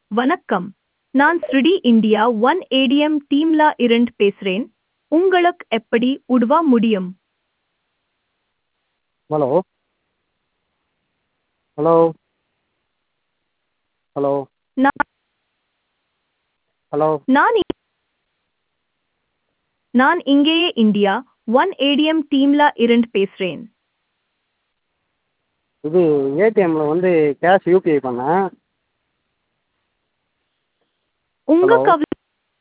வணக்கம் நான் ஸ்ருடி இந்தியா ஒன் ஏடிஎம் டீம்ல இருந்து பேசுறேன் உங்களுக்கு எப்படி உதவ முடியும் ஹலோ ஹலோ ஹலோ நான் ஹலோ நான் இ- நான் இங்கேயே இந்தியா ஒன் ஏடிஎம் டீம்ல இருந்து பேசுறேன் இது ஏடிஎம்மில் வந்து கேஷ் யூபிஐ பண்ணேன் உங்க Hello. கவலை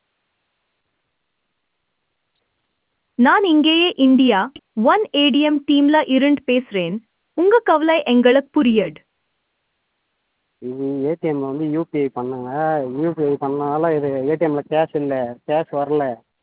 நான் இங்கேயே இந்தியா ஒன் ஏடிஎம் டீம்ல இருந்து பேசுறேன் உங்க கவலை எங்களுக்கு புரியுது இது ஏடிஎம்மில் வந்து யூபிஐ பண்ணேங்க யூபிஐ பண்ணனால இது ஏடிஎம்மில் கேஷ் இல்லை கேஷ் வரல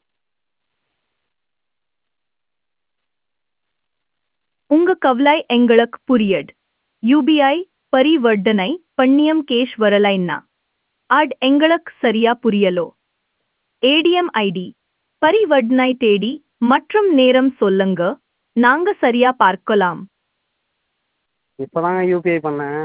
உங்க கவலை எங்களுக்கு புரியுது யூபிஐ பரிவர்த்தனை பண்ணியம் கேஷ் வரலைன்னா அட் எங்களுக்கு சரியா புரியலோ ஏடிஎம் ஐடி பரிவர்த்தனை தேடி மற்றும் நேரம் சொல்லுங்க நாங்க சரியா பார்க்கலாம் இப்போ தாங்க யூபிஐ பண்ணேன்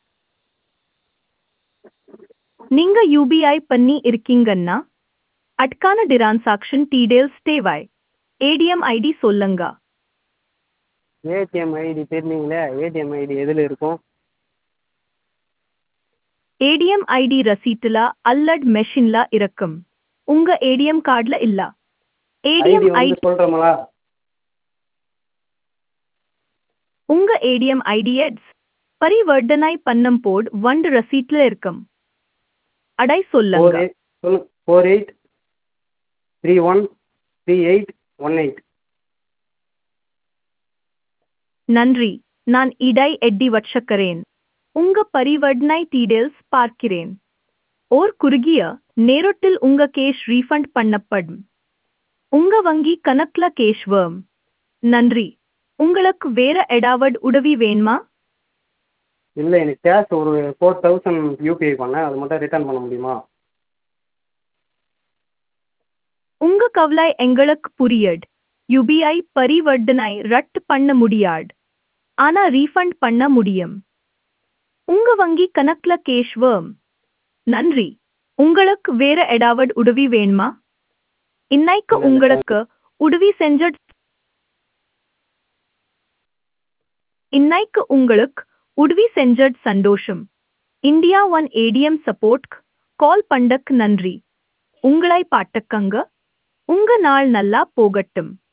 நீங்க யூபிஐ பண்ணி இருக்கீங்கன்னா அட்கான டிரான்சாக்ஷன் டீடைல்ஸ் தேவை ஏடிஎம் ஐடி சொல்லுங்க ஏடிஎம் ஐடி தெரியுங்களே ஏடிஎம் ஐடி எதில் இருக்கும் ஏடிஎம் ஐடி ரசீட்டுல அல்லட் மெஷின்ல இருக்கும் உங்க ஏடிஎம் கார்டுல இல்ல ஐடி ஏடிஎம் வந்து ஐடி சொல்கிறோங்களா உங்க ஏடிஎம் ஐடி எட்ஸ் பரிவர்த்தனை பண்ணும் போது வண்டு ரசீட்ல இருக்கும் அடை ஃபோர் சொல்லுங்க எயிட் சொல்லு four eight three one three eight one eight நன்றி நான் இடை எட்டி வச்சுக்கிறேன் உங்க பரிவர்த்தனை டீடைல்ஸ் பார்க்கிறேன் ஓர் குறுகிய நேரத்தில் உங்க கேஷ் ரீஃபண்ட் பண்ணப்படும் உங்க வங்கி கணக்குல கேஷ் வரும் நன்றி உங்களுக்கு வேற ஏதாவது உதவி வேணுமா இல்லை எனக்கு கேஷ் ஒரு ஃபோர் தௌசண்ட் யூபிஐ பண்ணேன் அது மட்டும் ரிட்டர்ன் பண்ண முடியுமா உங்க கவலை எங்களுக்கு புரியுது யுபிஐ பரிவர்த்தனை ரத்து பண்ண முடியாது ஆனா ரீஃபண்ட் பண்ண முடியும் உங்க வங்கி கணக்குல கேஷ் வரும் நன்றி உங்களுக்கு வேற ஏதாவது உதவி வேணுமா இன்னைக்கு இல்ல, இல்ல, உங்களுக்கு உதவி செஞ்ச இன்னைக்கு உங்களுக்கு உதவி செஞ்ச சந்தோஷம் India one ATM support call பண்ணக்கு நன்றி உங்களை பாட்டுக்கங்க உங்க நாள் நல்லா போகட்டும்